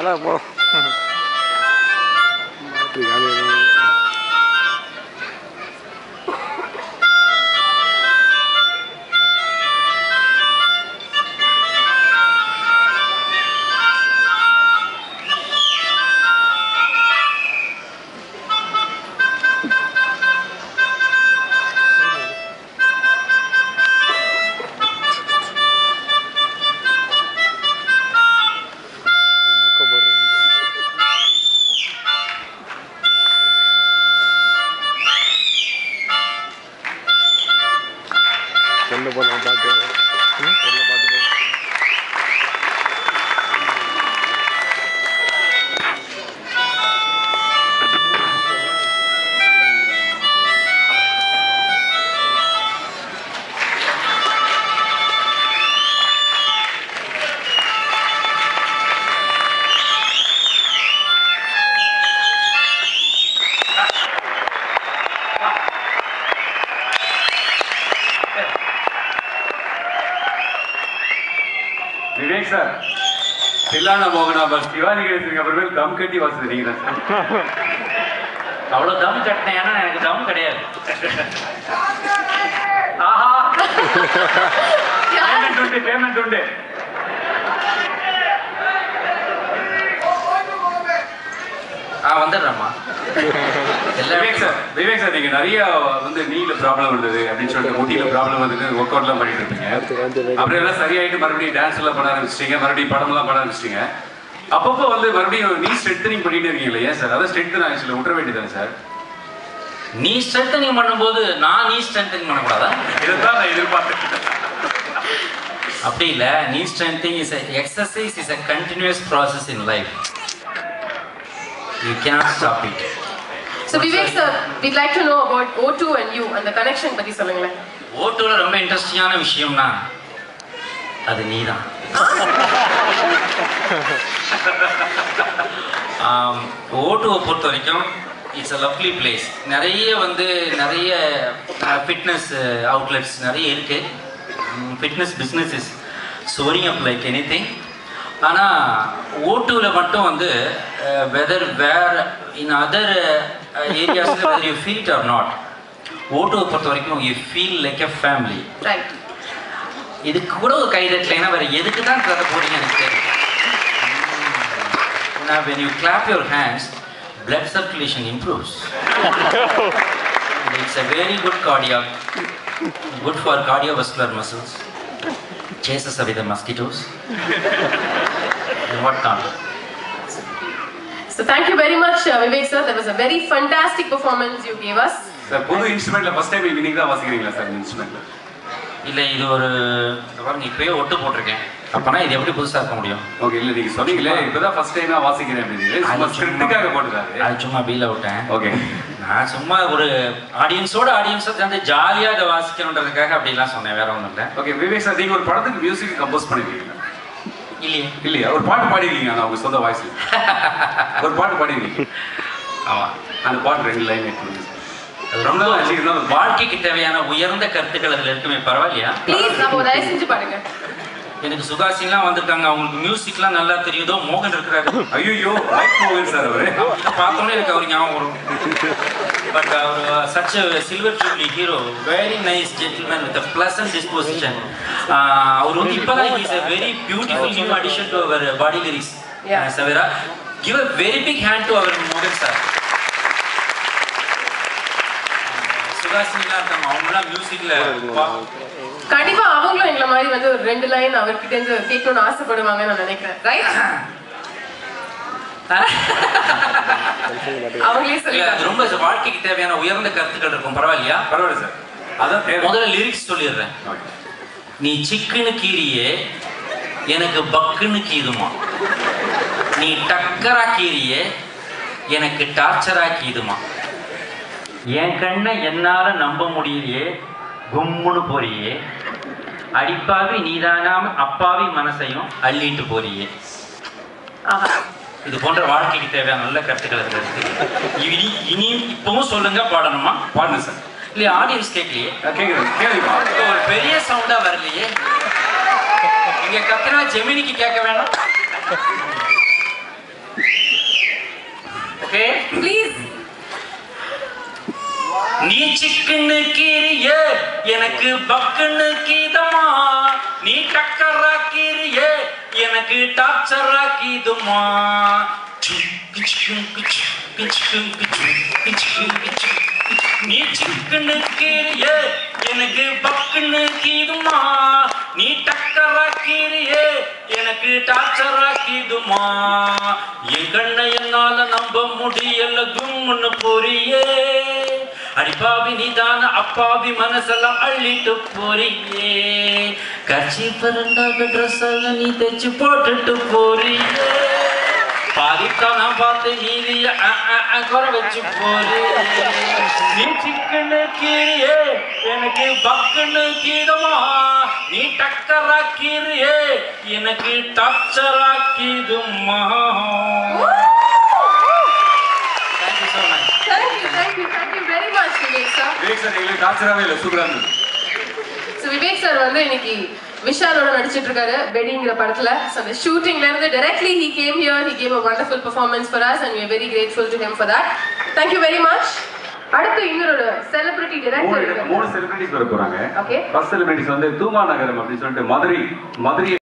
வாடா போ மாட்டு காலையில் முக்க போடுறது பொண்ணு போடலாம் பாட்டு ம், பொண்ணு பாட்டு போடு. விவேக் சார் தில்லான மோகனா பஸ் சிவாஜி கணேசனுக்கு அப்புறமேல் தம் கட்டி வாசது நீங்க தான் சார் அவ்வளோ தம் கட்டினேன் ஏன்னா எனக்கு தம் கிடையாது ஆஹா பேமெண்ட் உண்டு பேமெண்ட் உண்டு ஆ வந்துடுறேம்மா விவேக் சார் விவேக் சார் நீங்க நிறைய வந்து நீல ப்ராப்ளம் இருந்தது அப்படின்னு சொல்லிட்டு முட்டியில ப்ராப்ளம் வந்து ஒர்க் அவுட்லாம் பண்ணிட்டு இருப்பீங்க அடுத்து வந்து அப்புறம் எல்லாம் சரியாயிட்டு மறுபடியும் டான்ஸ் எல்லாம் பண்ண ஆரம்பிச்சிட்டீங்க மறுபடியும் படம்லாம் பண்ண ஆரம்பிச்சிட்டீங்க அப்பப்போ வந்து மறுபடியும் நீ ஸ்ட்ரென்தனிங் பண்ணிட்டு இருக்கீங்களா ஏன் சார் அதான் ஸ்ட்ரென்த் ஆக்சுவலி விட்டுற வேண்டியதானே சார் நீ ஸ்ட்ரென்தனிங் பண்ணும்போது நான் நீ ஸ்ட்ரென்தனிங் பண்ணக்கூடாதா இதைத்தான் நான் எதிர்பார்த்தேன் அப்படி இல்லை நீ strengthening is exercise is a continuous process in life you cannot stop it So Vivek sir, we'd like to know about O2 and you and the connection பத்தி சொல்லுங்களேன். ஓட்டுவில் ரொம்ப இன்ட்ரெஸ்டிங்கான விஷயம்னா அது நீ தான் ஓட்டுவை பொறுத்த வரைக்கும் இட்ஸ் அ லவ்லி பிளேஸ் நிறைய வந்து நிறைய ஃபிட்னஸ் அவுட்லெட்ஸ் நிறைய இருக்குது fitness business is soaring up like anything ஆனால் ஓட்டுவில் மட்டும் வந்து வெதர் வேர் இன் அதர் ஏரியாஸில் whether you feel it or not ஓட்டுவை பொறுத்த வரைக்கும் you feel like a family Right. இதுக்கு கூட ஒரு கை தட்டலைன்னா வேற எதுக்கு தான் கதை போறீங்க எனக்கு தெரியும் Now when you clap your hands, blood circulation improves. And it's a very good cardiac, good for cardiovascular muscles, chases away the mosquitoes. and what not? So thank you very much uh, Vivek sir. That was a very fantastic performance you gave us. Sir புது இன்ஸ்ட்ருமெண்ட்ல first time இன்னைக்கு தான் வாசிக்கிறீங்களா sir இன்ஸ்ட்ருமெண்ட்ல இல்லை இது ஒரு இங்க பாருங்க இப்பயே ஒட்டு போட்டிருக்கேன் அப்பனா இது எப்படி புதுசா இருக்க முடியும் ஓகே இல்ல நீங்க சொன்னீங்களே இப்பதான் ஃபர்ஸ்ட் டைமா வாசிக்கிறேன் அப்படின்னு சும்மா ஸ்கிரிப்டுக்காக போட்டுருக்காரு அது சும்மா பீல விட்டேன் ஓகே நான் சும்மா ஒரு ஆடியன்ஸோட ஆடியன்ஸை சேர்ந்து ஜாலியாக இதை வாசிக்கணுன்றதுக்காக அப்படிலாம் சொன்னேன் வேற ஒன்றும் இல்லை ஓகே விவேக் சார் நீங்க ஒரு படத்துக்கு மியூசிக் கம்போஸ் பண்ணிருக்கீங்க இல்லையே இல்லையா ஒரு பாட்டு பாடிருக்கீங்க ஆனா உங்க சொந்த வாய்ஸ்ல ஒரு பாட்டு பாடிருக்கீங்க ஆமாம் அந்த பாட்டு ரெண்டு லைன் எடுத்து அது ரொம்ப ரொம்ப வச்சுக்கிட்டு தான் வாழ்க்கைக்கு தேவையான உயர்ந்த கருத்துக்கள் அதில் இருக்குமே பரவாயில்லையா Please நம்ம தயவு செஞ்சு பாருங்க. எனக்கு சுகாசின்லாம் வந்திருக்காங்க அவங்களுக்கு மியூசிக்லாம் நல்லா தெரியுதோ மோகன் இருக்கிறாரு ஐயோ லைக் மோகன் சார் அவரு இதை பார்த்தோன்னே எனக்கு அவர் ஞாபகம் வரும் பட் அவர் such silver jubilee hero very nice gentleman with pleasant disposition அவர் வந்து இப்போதான் is a very beautiful new addition to our body lyrics Yeah. Savera give a very big hand to our மோகன் சார் சுகாசினிலாம் இருக்காங்க அவங்களாம் மியூசிக்ல கண்டிப்பா அவங்களும் எங்களை மாதிரி வந்து ஒரு ரெண்டு லைன் அவர்கிட்ட இருந்து கேட்கணும்னு ஆசைப்படுவாங்கன்னு நான் நினைக்கிறேன் ரைட் அவங்களே இல்ல, சொல்லி அது ரொம்ப வாழ்க்கைக்கு தேவையான உயர்ந்த கருத்துக்கள் இருக்கும் பரவாயில்லையா பரவாயில்ல சார் அதான் தேவை முதல்ல லிரிக்ஸ் சொல்லிடுறேன் Okay. நீ சிக்குன்னு கீரியே எனக்கு பக்குன்னு கீதுமா நீ டக்கரா கீரியே எனக்கு டார்ச்சரா கீதுமா என் கண்ணை என்னால நம்ப முடியலையே கும்முன்னு போறியே அடிப்பாவி நீதானாம அப்பாவி மனசையும் அள்ளிட்டு போறியே ஆஹா. இது போன்ற வாழ்க்கைக்கு தேவையான நல்ல கருத்துக்கள் இதுல இருக்கு இனி இனியும் இப்பவும் சொல்லுங்க பாடணுமா பாடுங்க சார் இல்லையா ஆடியன்ஸ் கேட்கலையே கேக்குது கேளுங்க இது ஒரு பெரிய சவுண்டா வரலையே இங்க கத்துனா ஜெமினிக்கு கேட்க வேணாம் சிக்குன்னு கீரியே எனக்கு பக்குன்னு கீதமா நீ டக்கரா கீரியே எனக்கு டார்ச்சரா கீதுமா நீ சிக்குன்னு கீரியே எனக்கு பக்குன்னு கீதுமா நீ டக்கரா கீரியே எனக்கு டார்ச்சரா கீதுமா என் கண்ணை என்னால நம்ப முடியல கும்முன்னு போறியே அடிப்பாவி நீதான அப்பாவி மனசெல்லாம் அள்ளிட்டு போறியே கட்சி பிறண்டாக ட்ரெஸ் எல்லாம் நீ தைச்சு போட்டுட்டு போறியே பாதித்தான் நான் பார்த்து நீதிய குறை வச்சு போறியே நீ சிக்கன்னு கீரியே எனக்கு பக்குன்னு கீதமா நீ டக்கரா கீரியே எனக்கு டார்ச்சரா கீதுமா thank you so much Thank you, thank you, thank you very much, Vivek sir. Vivek sir எங்களுக்கு டார்ச்சராகவே இல்லை சூப்பராக இருந்தது So, விவேக் சார் வந்து இன்னைக்கு விஷாலோட நடிச்சிட்டு இருக்காரு பெடிங்கிற படத்துல ஸோ அந்த ஷூட்டிங்ல இருந்து directly he came here he gave a wonderful performance for us and we are very grateful to him for that thank you very much அடுத்து இன்னொரு செலிபிரிட்டி மூணு டிரெக்டர் மூணு செலிபிரிட்டிஸ் வர போறாங்க Okay. ஃபர்ஸ்ட் செலிபிரிட்டிஸ் வந்து தூமா நகரம் அப்படின்னு சொல்லிட்டு மதுரை மதுரை